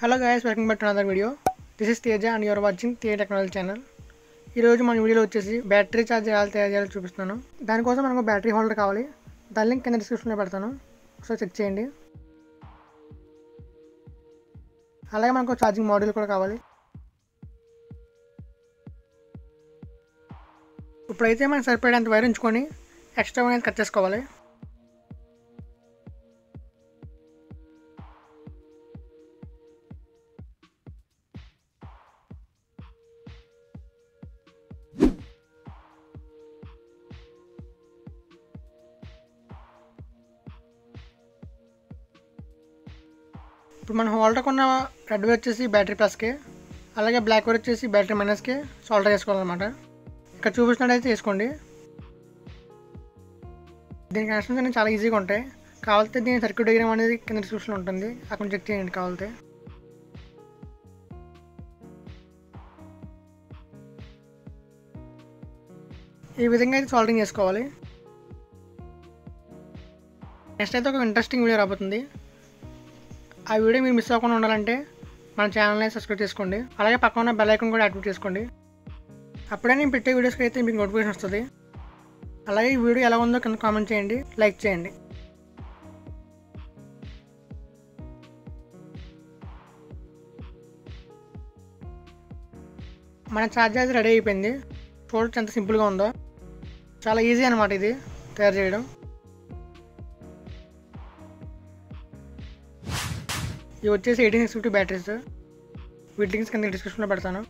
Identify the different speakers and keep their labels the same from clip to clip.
Speaker 1: Hello guys welcome back to another video this is Teja and you're watching the technology channel ఈరోజు మన వీడియోలో వచ్చేసి battery charge ఎలా తయారు చేయాలో చూపిస్తున్నాను దానికోసం మనకు బ్యాటరీ హోల్డర్ కావాలి దాని లింక్ కింద డిస్క్రిప్షన్లో పెడతాను సో చెక్ చేయండి అలాగే మనకు ఛార్జింగ్ మోడల్ కూడా కావాలి ఇప్పుడైతే మనకు సరిపడేంత వైర్ ఉంచుకొని ఎక్స్ట్రా వైర్ కట్ చేసుకోవాలి ఇప్పుడు మన హోల్డర్ కొన్న రెడ్ వైర్ వచ్చేసి బ్యాటరీ ప్లస్కి అలాగే బ్లాక్ వైర్ వచ్చేసి బ్యాటరీ మైనస్కి సోల్డర్ చేసుకోవాలన్నమాట ఇక్కడ చూపించినట్టయితే చేసుకోండి దీని కనెక్షన్స్ అనేవి చాలా ఈజీగా ఉంటాయి కావాలితే దీని సర్క్యూట్ డయాగ్రామ్ అనేది కింద డిస్క్రిప్షన్ ఉంటుంది అక్కడ చెక్ చేయండి కావాలితే ఈ విధంగా అయితే సాల్వింగ్ చేసుకోవాలి నెక్స్ట్ అయితే ఒక ఇంట్రెస్టింగ్ వీడియో రాబోతుంది ఆ వీడియో మీరు మిస్ అవ్వకుండా ఉండాలంటే మన ఛానల్ని సబ్స్క్రైబ్ చేసుకోండి అలాగే పక్కన ఉన్న బెల్ ఐకాన్ కూడా యాక్టివేట్ చేసుకోండి అప్పుడే నేను పెట్టే వీడియోస్కి అయితే మీకు నోటిఫికేషన్ వస్తుంది అలాగే ఈ వీడియో ఎలా ఉందో కింద కామెంట్ చేయండి లైక్ చేయండి మన ఛార్జర్ రెడీ అయిపోయింది చూడొచ్చు ఎంత సింపుల్గా ఉందో చాలా ఈజీ అనమాట ఇది తయారు చేయడం ఇవి వచ్చేసి ఎయిటీన్ సిక్స్ ఫిఫ్టీ బ్యాటరీస్ వీటి లింక్స్ కింద డిస్క్రిప్షన్లో పెడతాను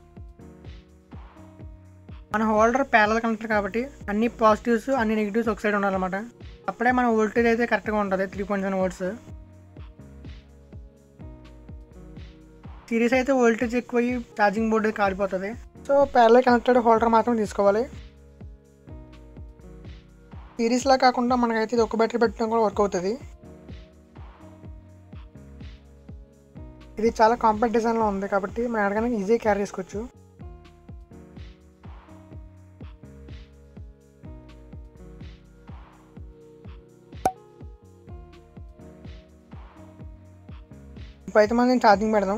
Speaker 1: మన హోల్డర్ ప్యారల్ కనెక్టర్ కాబట్టి అన్ని పాజిటివ్స్ అన్ని నెగిటివ్స్ ఒక సైడ్ ఉండాలన్నమాట అప్పుడే మన వోల్టేజ్ అయితే కరెక్ట్గా ఉంటుంది three point seven volts series అయితే వోల్టేజ్ ఎక్కువయ్యి ఛార్జింగ్ బోర్డు కాలిపోతుంది సో ప్యారల్ కనెక్టెడ్ హోల్డర్ మాత్రం తీసుకోవాలి సిరీస్లా కాకుండా మనకైతే ఇది ఒక బ్యాటరీ పెట్టడం కూడా వర్క్ అవుతుంది ఇది చాలా కాంపాక్ట్ డిజైన్లో ఉంది కాబట్టి మనం ఎక్కడికైనా ఈజీగా క్యారీ చేసుకోవచ్చు ఇప్పుడైతే మనం ఛార్జింగ్ పెడదాం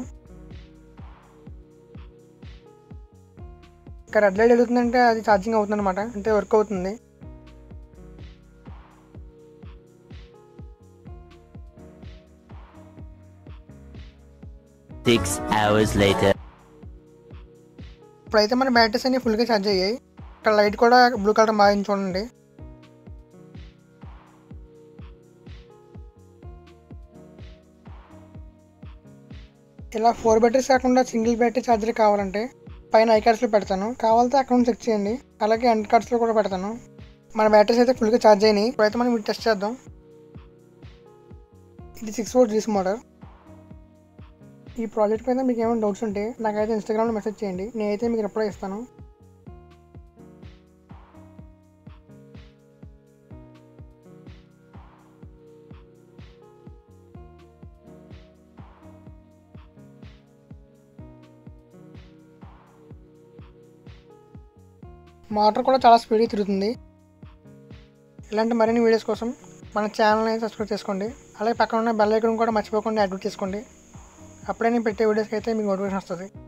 Speaker 1: ఇక్కడ రెడ్ లైట్ వెళ్తుందంటే అది ఛార్జింగ్ అవుతుంది అనమాట అంటే వర్క్ అవుతుంది
Speaker 2: Six hours later.
Speaker 1: ఇప్పుడైతే మన బ్యాటరీస్ అన్ని ఫుల్గా ఛార్జ్ అయ్యాయి ఇక్కడ లైట్ కూడా బ్లూ కలర్ మారింది చూడండి ఇలా ఫోర్ బ్యాటరీస్ కాకుండా సింగిల్ బ్యాటరీ ఛార్జర్ కావాలంటే పైన ఐ కార్డ్స్లో పెడతాను కావాలంటే అకౌంట్ చెక్ చేయండి అలాగే ఎండ్ కార్డ్స్లో కూడా పెడతాను మన బ్యాటరీస్ అయితే ఫుల్గా ఛార్జ్ అయినాయి ఇప్పుడైతే మనం ఇది టెస్ట్ చేద్దాం ఇది సిక్స్ వోల్ట్ జీస్ మోడల్ ఈ ప్రాజెక్ట్ పైన మీకు ఏమైనా డౌట్స్ ఉంటే నాకైతే ఇన్స్టాగ్రామ్లో మెసేజ్ చేయండి నేనైతే మీకు రిప్లై ఇస్తాను మోటార్ కూడా చాలా స్పీడ్గా తిరుగుతుంది ఇలాంటి మరిన్ని వీడియోస్ కోసం మన ఛానల్ని సబ్స్క్రైబ్ చేసుకోండి అలాగే పక్కన ఉన్న బెల్ ఐకాన్ కూడా మర్చిపోకుండా యాక్టివేట్ చేసుకోండి అప్పుడే నేను పెట్టే వీడియోస్కి అయితే మీకు నోటిఫికేషన్ వస్తుంది